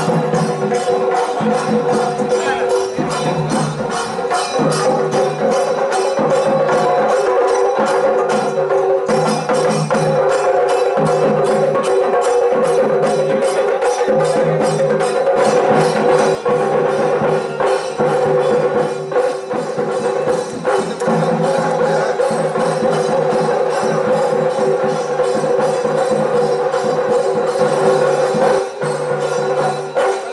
ಿ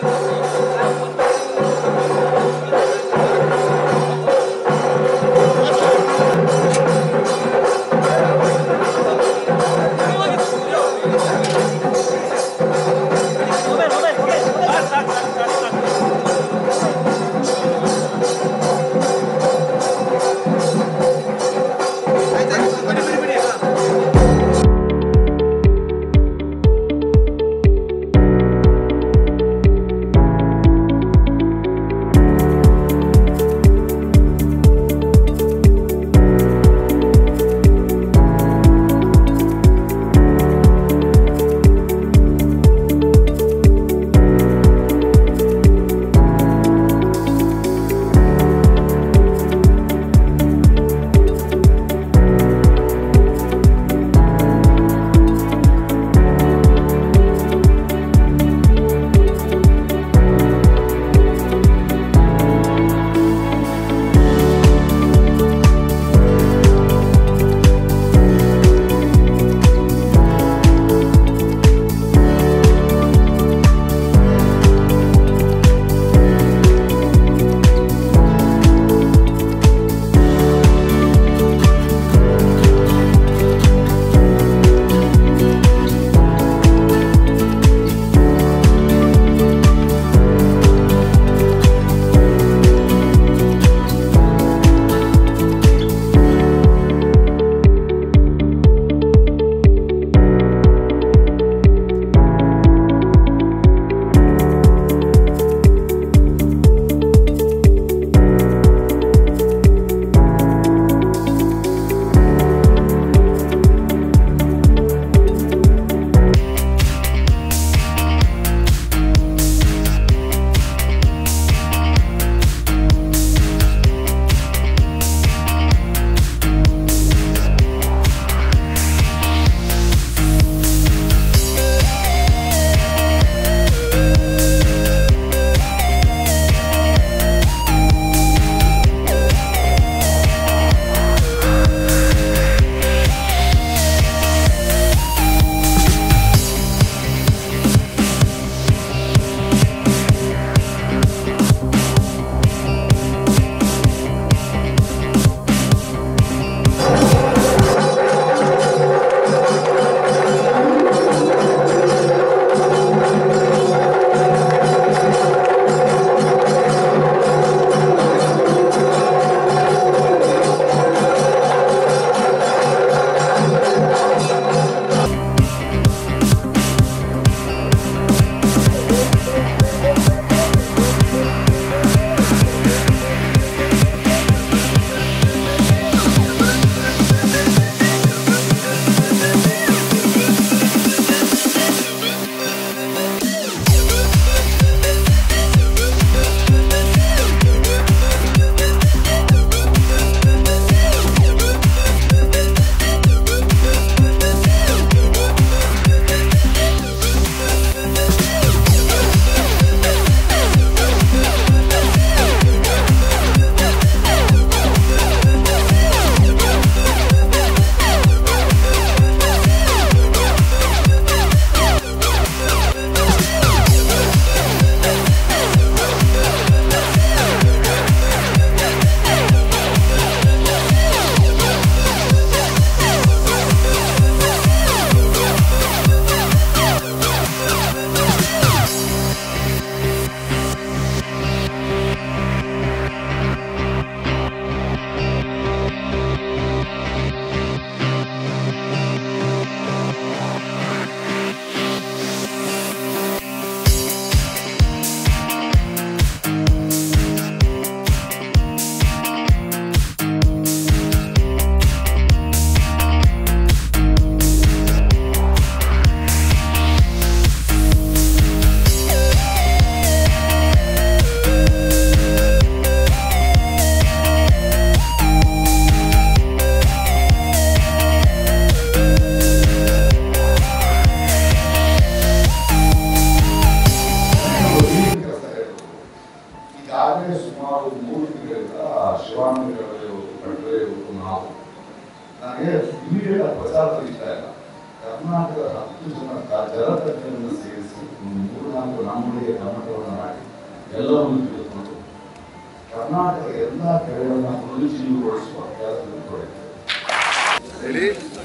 ಕಳೆದ ಸುಮಾರು ಮೂರು ತಿಂಗಳಿಂದ ಶಿವಾನಂದ ಕಟ್ಟರೆ ಇವತ್ತು ನಾವು ನನಗೆ ಇಮಿಡಿಯೇಟ್ ಆಗಿ ಪ್ರಚಾರ ತೆಗಿತಾ ಇಲ್ಲ ಕರ್ನಾಟಕದ ಹತ್ತು ಜನ ಕ- ಜಲತಜ್ಞರನ್ನು ಸೇರಿಸಿ ಒಂದು ಮೂರು ನಾಲ್ಕು ನಮ್ಮೊಳಗೆ ಕನ್ನಡವನ್ನು ಮಾಡಿ ಎಲ್ಲವನ್ನು ತಿಳಿದುಕೊಂಡು ಕರ್ನಾಟಕದ ಎಲ್ಲ ಕೆರೆಗಳನ್ನು ಪುನರುಜ್ಜೀವಗೊಳಿಸುವ ಕೆಲಸದಲ್ಲಿ ತೊಡಗಿದೆ ಹೇಳಿ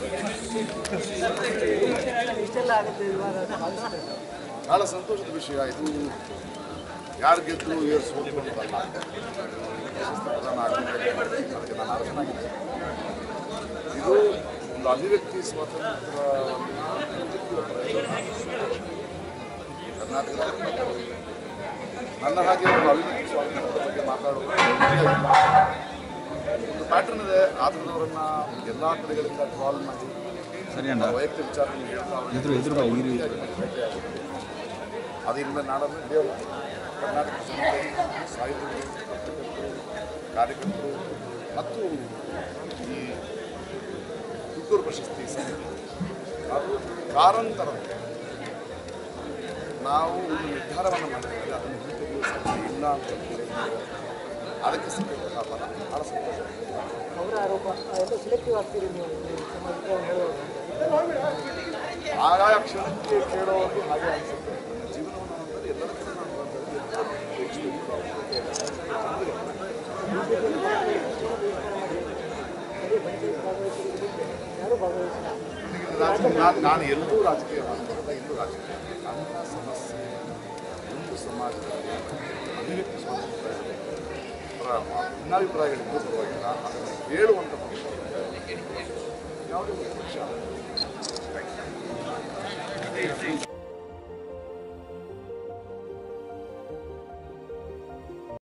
ಬಹಳ ಸಂತೋಷದ ವಿಷಯ ಇದು ಯಾರು ಗೆದ್ದು ಏರು ಸೋತು ಅಂತಲ್ಲ ಪ್ರಧಾನ ಆಗ್ಬೇಕು. ಅದಕ್ಕೆ ನಾನು ಅರ್ಹನಾಗಿದ್ದೇನೆ ಇದು ಒಂದು ಅಭಿವ್ಯಕ್ತಿ ಸ್ವಾತಂತ್ರ್ಯ ಕರ್ನಾಟಕ ನನ್ನ ಹಾಗೆ ಒಂದು ಅಭಿವ್ಯಕ್ತಿ ಸ್ವಾತಂತ್ರ್ಯದ ಬಗ್ಗೆ ಮಾತಾಡುವ ಒಂದು ಪ್ಯಾಟರ್ನ್ ಇದೆ ಆತನವರನ್ನ ಎಲ್ಲಾ ಕಡೆಗಳಿಂದ ಕಾಲ್ ಮಾಡಿ ಸರಿ ಅಣ್ಣ ವೈಯಕ್ತಿಕ ವಿಚಾರಗಳನ್ನು ಹೇಳ್ತಾ ಅವ್ರನ್ನ ಎದುರು ಎದುರು ಬಾ, ಈ ರೀತಿ. ಭೇಟಿಯಾಗುತ್ತೆ. ಅದು ಇನ್ನು ನಾಡನ್ನು ನಡೆಯೋಲ್ಲ ಕರ್ನಾಟಕ ಜನತೆ ಸಾಹಿತ್ಯಗಳು ಪತ್ರಕರ್ತರು ಕಾರ್ಯಕರ್ತರು ಮತ್ತು ಈ ತುತ್ತೂರು ಪ್ರಶಸ್ತಿ ಸಮಿತಿ ಅದು ಕಾರಂತರಂತೆ ನಾವು ಒಂದು ನಿರ್ಧಾರವನ್ನು ಮಾಡಿದ್ದೇವೆ ಅದನ್ನು ಹಿಂತೆಗೆಯುವ ಸಾಧ್ಯ ಇಲ್ಲ ಅಂತ ಹೇಳಿ ಅದಕ್ಕೆ ಸಿಕ್ಕಂತಹ ಫಲ ಬಹಳ ಸಂತೋಷ ಅವರ ಆರೋಪ ಎಲ್ಲ ಸಿಲೆಕ್ಟಿವ್ ಆಗ್ತೀರಿ ನೀವು ನೀವು ಸಮಾಜಕ್ಕೆ ಹೇಳುವಾಗ ಆಗಾಯ ಕ್ಷಣಕ್ಕೆ ಕೇಳೋರಿಗೆ ಹಾಗೆ ಅನಿಸುತ್ತೆ ನನ್ನ ಜೀವನವನ್ನು ನೋಡಿದ್ರೆ ಎಲ್ಲರ ಕಡೆ ನಾನು ಯಾರು ಭಾಗವಹಿಸಿಲ್ಲ ರಾಜಕೀಯ ನಾನು ನಾನು ಎಲ್ಲೂ ರಾಜಕೀಯ ಮಾಡ್ತಿಲ್ಲ ಎಲ್ಲೂ ರಾಜಕೀಯ ನನ್ನ ಸಮಸ್ಯೆ ಒಂದು ಸಮಾಜದಲ್ಲಿ ಅಭಿವ್ಯಕ್ತಿ ಸ್ವಾತಂತ್ರ್ಯ ಇದೆ. ಅವರ ಭಿನ್ನಾಭಿಪ್ರಾಯಗಳಿಗೂ ಪರವಾಗಿಲ್ಲ ಅದನ್ನು ಹೇಳುವಂಥ ಪಕ್ಷ ಯಾವುದೇ ಒಂದು ಪಕ್ಷ